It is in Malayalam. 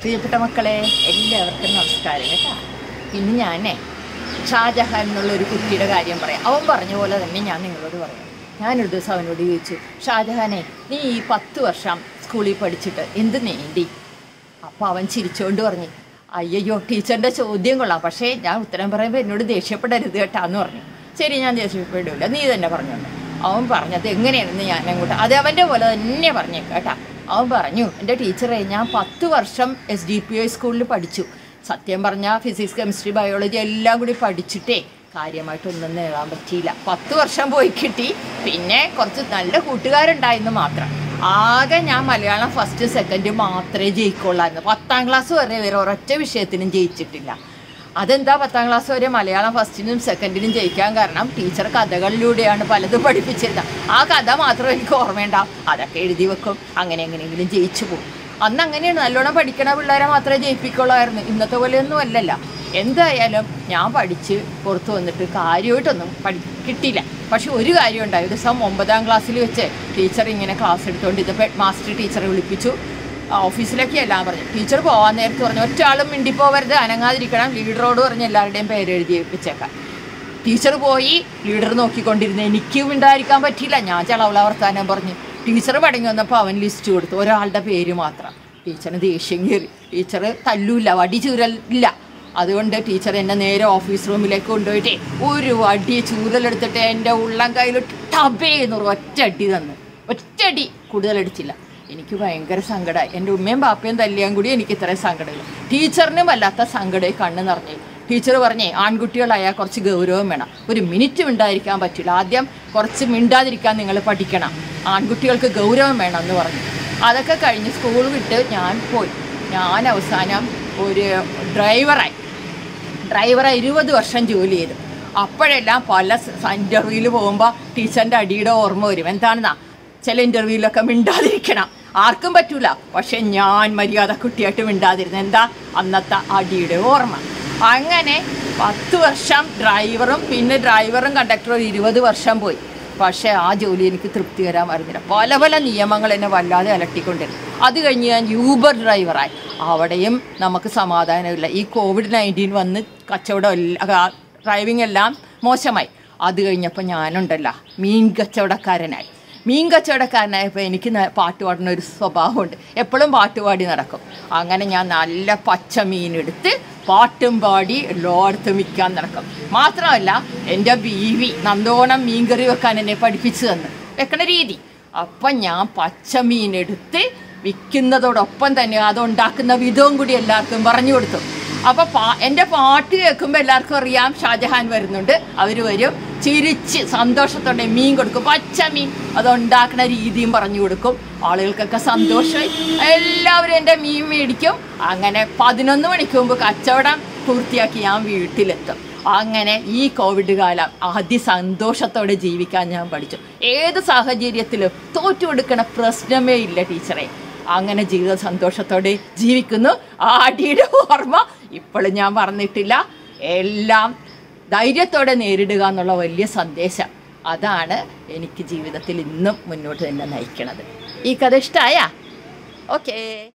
പ്രിയപ്പെട്ട മക്കളെ എല്ലാവർക്കും നമസ്കാരം കേട്ടോ ഇന്ന് ഞാനേ ഷാജഹാൻ എന്നുള്ള ഒരു കുട്ടിയുടെ കാര്യം പറയാം അവൻ പറഞ്ഞ പോലെ തന്നെ ഞാൻ നിങ്ങളോട് പറയാം ഞാനൊരു ദിവസം അവനോട് ചോദിച്ചു ഷാജഹാനെ നീ ഈ പത്ത് വർഷം സ്കൂളിൽ പഠിച്ചിട്ട് എന്ത് നേടി അപ്പോൾ അവൻ ചിരിച്ചുകൊണ്ട് പറഞ്ഞു അയ്യോ ടീച്ചറിൻ്റെ ചോദ്യം കൊള്ളാം പക്ഷേ ഞാൻ ഉത്തരം പറയുമ്പോൾ എന്നോട് ദേഷ്യപ്പെടരുത് കേട്ടാന്ന് പറഞ്ഞു ശരി ഞാൻ ദേഷ്യപ്പെടില്ല നീ തന്നെ പറഞ്ഞോണ്ട് അവൻ പറഞ്ഞത് എങ്ങനെയാണെന്ന് ഞാൻ അങ്ങോട്ട് അത് അവൻ്റെ പോലെ തന്നെ പറഞ്ഞേക്കാം കേട്ടാ അവൻ പറഞ്ഞു എൻ്റെ ടീച്ചറെ ഞാൻ പത്ത് വർഷം എസ് ഡി പി ഐ സ്കൂളിൽ പഠിച്ചു സത്യം പറഞ്ഞാൽ ഫിസിക്സ് കെമിസ്ട്രി ബയോളജി എല്ലാം കൂടി പഠിച്ചിട്ടേ കാര്യമായിട്ടൊന്നും നേടാൻ പറ്റിയില്ല പത്ത് വർഷം പോയി കിട്ടി പിന്നെ കുറച്ച് നല്ല കൂട്ടുകാരുണ്ടായിരുന്നു മാത്രം ആകെ ഞാൻ മലയാളം ഫസ്റ്റ് സെക്കൻഡ് മാത്രമേ ജയിക്കുള്ളായിരുന്നു പത്താം ക്ലാസ് വരെ വേറെ ഒരൊറ്റ വിഷയത്തിനും ജയിച്ചിട്ടില്ല അതെന്താ പത്താം ക്ലാസ് വരെ മലയാളം ഫസ്റ്റിനും സെക്കൻഡിനും ജയിക്കാൻ കാരണം ടീച്ചർ കഥകളിലൂടെയാണ് പലതും പഠിപ്പിച്ചിരുന്നത് ആ കഥ മാത്രം എനിക്ക് ഓർമ്മയുണ്ടാവും അതൊക്കെ എഴുതി വെക്കും അങ്ങനെ എങ്ങനെയെങ്കിലും ജയിച്ചു പോകും അന്ന് അങ്ങനെയാണ് നല്ലോണം പഠിക്കണ പിള്ളേരെ മാത്രമേ ജയിപ്പിക്കുള്ളായിരുന്നു ഇന്നത്തെ പോലെയൊന്നും അല്ലല്ല എന്തായാലും ഞാൻ പഠിച്ച് പുറത്ത് വന്നിട്ട് കാര്യമായിട്ടൊന്നും പഠി കിട്ടിയില്ല പക്ഷെ ഒരു കാര്യം ഉണ്ടായി ഒരു ദിവസം ഒമ്പതാം ക്ലാസ്സിൽ വെച്ച് ടീച്ചർ ഇങ്ങനെ ക്ലാസ് എടുത്തുകൊണ്ട് ഇത് മാസ്റ്റർ ടീച്ചറെ വിളിപ്പിച്ചു ഓഫീസിലൊക്കെ എല്ലാം പറഞ്ഞു ടീച്ചർ പോകാൻ നേരത്ത് പറഞ്ഞു ഒറ്റ ആളും മിണ്ടിപ്പോവരുത് അനങ്ങാതിരിക്കണം ലീഡറോട് പറഞ്ഞ് എല്ലാവരുടെയും പേര് എഴുതി വെച്ചേക്കാം ടീച്ചർ പോയി ലീഡർ നോക്കിക്കൊണ്ടിരുന്നു എനിക്ക് മിണ്ടായിരിക്കാൻ പറ്റിയില്ല ഞാൻ ചളവള വർത്താനം പറഞ്ഞു ടീച്ചർ മടങ്ങി വന്നപ്പോൾ അവൻ ലിസ്റ്റ് കൊടുത്തു ഒരാളുടെ പേര് മാത്രം ടീച്ചറിന് ദേഷ്യം കയറി ടീച്ചർ തല്ലൂല്ല വടി ചൂരലില്ല അതുകൊണ്ട് ടീച്ചർ എന്നെ നേരെ ഓഫീസ് റൂമിലേക്ക് കൊണ്ടുപോയിട്ട് ഒരു വടി ചൂരലെടുത്തിട്ട് എൻ്റെ ഉള്ളം കയ്യിലിട്ട് ടബേ എന്ന് ഒറ്റ അടി തന്നു ഒറ്റടി കൂടുതൽ അടിച്ചില്ല എനിക്ക് ഭയങ്കര സങ്കടമായി എൻ്റെ ഉമ്മയും പാപ്പയും തല്ലിയാൻ കൂടി എനിക്ക് ഇത്രയും സങ്കടമില്ല ടീച്ചറിനും വല്ലാത്ത സങ്കടമായി കണ്ണ് നിറഞ്ഞു ടീച്ചർ പറഞ്ഞേ ആൺകുട്ടികളായാൽ കുറച്ച് ഗൗരവം വേണം ഒരു മിനിറ്റ് മിണ്ടാതിരിക്കാൻ പറ്റില്ല ആദ്യം കുറച്ച് മിണ്ടാതിരിക്കാൻ നിങ്ങൾ പഠിക്കണം ആൺകുട്ടികൾക്ക് ഗൗരവം വേണം എന്ന് പറഞ്ഞു അതൊക്കെ കഴിഞ്ഞ് സ്കൂൾ വിട്ട് ഞാൻ പോയി ഞാൻ അവസാനം ഒരു ഡ്രൈവറായി ഡ്രൈവറായി ഇരുപത് വർഷം ജോലി ചെയ്തു അപ്പോഴെല്ലാം പല ഇൻ്റർവ്യൂവിൽ പോകുമ്പോൾ ടീച്ചറിൻ്റെ അടിയുടെ ഓർമ്മ വരും എന്താണെന്നാ ചില ഇൻ്റർവ്യൂവിലൊക്കെ മിണ്ടാതിരിക്കണം ആർക്കും പറ്റൂല പക്ഷെ ഞാൻ മര്യാദ കുട്ടിയായിട്ട് മിണ്ടാതിരുന്നത് എന്താ അന്നത്തെ അടിയുടെ ഓർമ്മ അങ്ങനെ പത്ത് വർഷം ഡ്രൈവറും പിന്നെ ഡ്രൈവറും കണ്ടക്ടറും ഇരുപത് വർഷം പോയി പക്ഷേ ആ ജോലി എനിക്ക് തൃപ്തികരമായിരുന്നില്ല പല പല നിയമങ്ങൾ എന്നെ വല്ലാതെ അലട്ടിക്കൊണ്ടിരുന്നു അത് കഴിഞ്ഞ് ഞാൻ യൂബർ ഡ്രൈവറായി അവിടെയും നമുക്ക് സമാധാനമില്ല ഈ കോവിഡ് നയൻറ്റീൻ വന്ന് കച്ചവടം എല്ലാം ഡ്രൈവിംഗ് എല്ലാം മോശമായി അത് കഴിഞ്ഞപ്പോൾ ഞാനുണ്ടല്ലോ മീൻ കച്ചവടക്കാരനായി മീൻ കച്ചവടക്കാരനായപ്പോൾ എനിക്ക് ന- പാട്ട് പാടുന്ന ഒരു സ്വഭാവമുണ്ട് എപ്പോഴും പാട്ട് പാടി നടക്കും അങ്ങനെ ഞാൻ നല്ല പച്ച മീനെടുത്ത് പാട്ടും പാടി എല്ലായിടത്തും വിൽക്കാൻ നടക്കും മാത്രമല്ല എൻ്റെ ബീവി നന്തോണം മീൻകറി വെക്കാൻ എന്നെ പഠിപ്പിച്ചു തന്നു വെക്കണ രീതി അപ്പം ഞാൻ പച്ച മീനെടുത്ത് വിൽക്കുന്നതോടൊപ്പം തന്നെ അതുണ്ടാക്കുന്ന വിധവും കൂടി എല്ലാവർക്കും പറഞ്ഞു കൊടുത്തു അപ്പോൾ പാ എൻ്റെ പാട്ട് കേൾക്കുമ്പോൾ എല്ലാവർക്കും അറിയാം ഷാജഹാൻ വരുന്നുണ്ട് അവർ വരും ചിരിച്ച് സന്തോഷത്തോടെ മീൻ കൊടുക്കും പച്ച മീൻ അതുണ്ടാക്കുന്ന രീതിയും പറഞ്ഞു കൊടുക്കും ആളുകൾക്കൊക്കെ സന്തോഷമായി എല്ലാവരും എൻ്റെ മീൻ മേടിക്കും അങ്ങനെ പതിനൊന്ന് മണിക്ക് മുമ്പ് കച്ചവടം പൂർത്തിയാക്കി ഞാൻ വീട്ടിലെത്തും അങ്ങനെ ഈ കോവിഡ് കാലം അതിസന്തോഷത്തോടെ ജീവിക്കാൻ ഞാൻ പഠിച്ചു ഏത് സാഹചര്യത്തിലും തോറ്റു കൊടുക്കണ പ്രശ്നമേ ഇല്ല ടീച്ചറെ അങ്ങനെ ജീവിത സന്തോഷത്തോടെ ജീവിക്കുന്നു ആ അടിയുടെ ഓർമ്മ ഇപ്പോഴും ഞാൻ പറഞ്ഞിട്ടില്ല എല്ലാം ധൈര്യത്തോടെ നേരിടുക എന്നുള്ള വലിയ സന്ദേശം അതാണ് എനിക്ക് ജീവിതത്തിൽ ഇന്നും മുന്നോട്ട് തന്നെ നയിക്കണത് ഈ കഥ ഇഷ്ടമായ ഓക്കേ